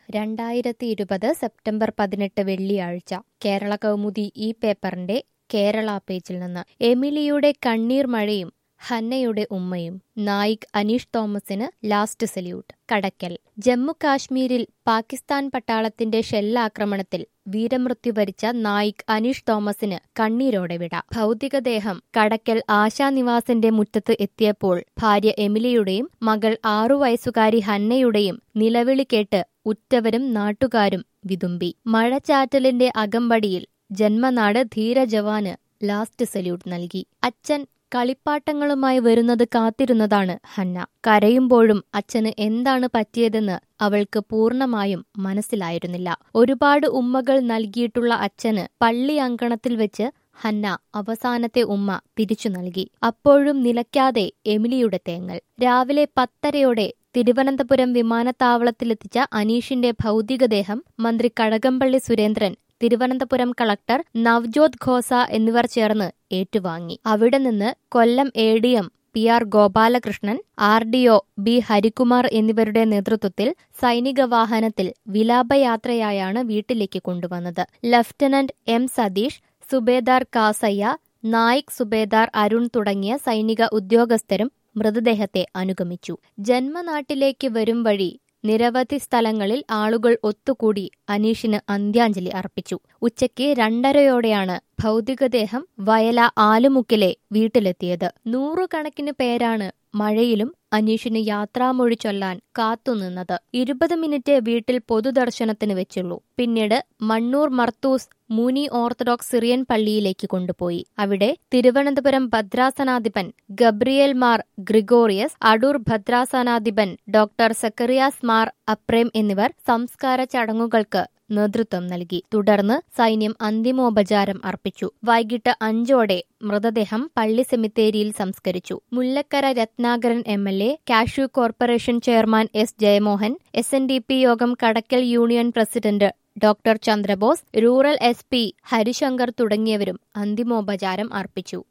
രണ്ടായിരത്തി ഇരുപത് സെപ്റ്റംബർ പതിനെട്ട് വെള്ളിയാഴ്ച കേരള കൗമുദി ഈ പേപ്പറിന്റെ കേരള പേജിൽ നിന്ന് എമിലിയുടെ കണ്ണീർ മഴയും ഹന്നയുടെ ഉമ്മയും നായിക് അനീഷ് തോമസിന് ലാസ്റ്റ് സല്യൂട്ട് കടക്കൽ ജമ്മു കാശ്മീരിൽ പാകിസ്ഥാൻ പട്ടാളത്തിന്റെ ഷെല്ലാക്രമണത്തിൽ വീരമൃത്യു വരിച്ച നായിക് അനീഷ് തോമസിന് കണ്ണീരോടെ വിട ഭൗതികദേഹം കടക്കൽ ആശാനിവാസിന്റെ മുറ്റത്ത് എത്തിയപ്പോൾ ഭാര്യ എമിലിയുടെയും മകൾ ആറു വയസ്സുകാരി ഹന്നയുടെയും നിലവിളി കേട്ട് ഉറ്റവരും നാട്ടുകാരും വിതുമ്പി മഴച്ചാറ്റലിന്റെ അകമ്പടിയിൽ ജന്മനാട് ധീരജവാന് ലാസ്റ്റ് സല്യൂട്ട് നൽകി അച്ഛൻ കളിപ്പാട്ടങ്ങളുമായി വരുന്നത് കാത്തിരുന്നതാണ് ഹന്ന കരയുമ്പോഴും അച്ഛന് എന്താണ് പറ്റിയതെന്ന് അവൾക്ക് പൂർണ്ണമായും മനസ്സിലായിരുന്നില്ല ഒരുപാട് ഉമ്മകൾ നൽകിയിട്ടുള്ള അച്ഛന് പള്ളി അങ്കണത്തിൽ വെച്ച് ഹന്ന അവസാനത്തെ ഉമ്മ തിരിച്ചു നൽകി അപ്പോഴും നിലയ്ക്കാതെ എമിലിയുടെ തേങ്ങൽ രാവിലെ പത്തരയോടെ തിരുവനന്തപുരം വിമാനത്താവളത്തിലെത്തിച്ച അനീഷിന്റെ ഭൗതികദേഹം മന്ത്രി കടകംപള്ളി സുരേന്ദ്രൻ തിരുവനന്തപുരം കളക്ടർ നവ്ജോത് ഖോസ എന്നിവർ ചേർന്ന് ഏറ്റുവാങ്ങി അവിടെ നിന്ന് Kollam A D M P R Gopalakrishnan R D O B Harikumar എന്നിവരുടെ നേതൃത്വത്തിൽ സൈനിക വാഹനത്തിൽ വിലാപയാത്രയായാണ് വീട്ടിലേക്ക് കൊണ്ടുവന്നത് ലഫ്റ്റനന്റ് എം സതീഷ് സുബേദാർ കാസയ്യ നായിക് സുബേദാർ അരുൺ തുടങ്ങിയ സൈനിക ഉദ്യോഗസ്ഥരും മൃതദേഹത്തെ അനുഗമിച്ചു ജന്മനാട്ടിലേക്ക് വരും വഴി നിരവധി സ്ഥലങ്ങളിൽ ആളുകൾ ഒത്തുകൂടി അനീഷിന് അന്ത്യാഞ്ജലി അർപ്പിച്ചു ഉച്ചയ്ക്ക് രണ്ടരയോടെയാണ് ഭൗതികദേഹം വയല ആലുമുക്കിലെ വീട്ടിലെത്തിയത് നൂറുകണക്കിന് പേരാണ് മഴയിലും അനീഷിന് യാത്രാമൊഴി ചൊല്ലാൻ കാത്തുനിന്നത് ഇരുപത് മിനിറ്റ് വീട്ടിൽ പൊതുദർശനത്തിന് വെച്ചുള്ളൂ പിന്നീട് മണ്ണൂർ മർത്തൂസ് മുനി ഓർത്തഡോക്സ് സിറിയൻ പള്ളിയിലേക്ക് കൊണ്ടുപോയി അവിടെ തിരുവനന്തപുരം ഭദ്രാസനാധിപൻ ഗബ്രിയേൽ മാർ ഗ്രിഗോറിയസ് അടൂർ ഭദ്രാസനാധിപൻ ഡോക്ടർ സക്കറിയാസ് മാർ അപ്രേം എന്നിവർ സംസ്കാര ചടങ്ങുകൾക്ക് നേതൃത്വം നൽകി തുടർന്ന് സൈന്യം അന്തിമോപചാരം അർപ്പിച്ചു വൈകിട്ട് അഞ്ചോടെ മൃതദേഹം പള്ളി സെമിത്തേരിയിൽ സംസ്കരിച്ചു Mullakkara Ratnakaran M L A cashew corporation chairman S Jayamohan S N D P Yogam Kadakkal union president doctor Chandrabose rural S P Harishankar തുടങ്ങിയവരും അന്തിമോപചാരം അർപ്പിച്ചു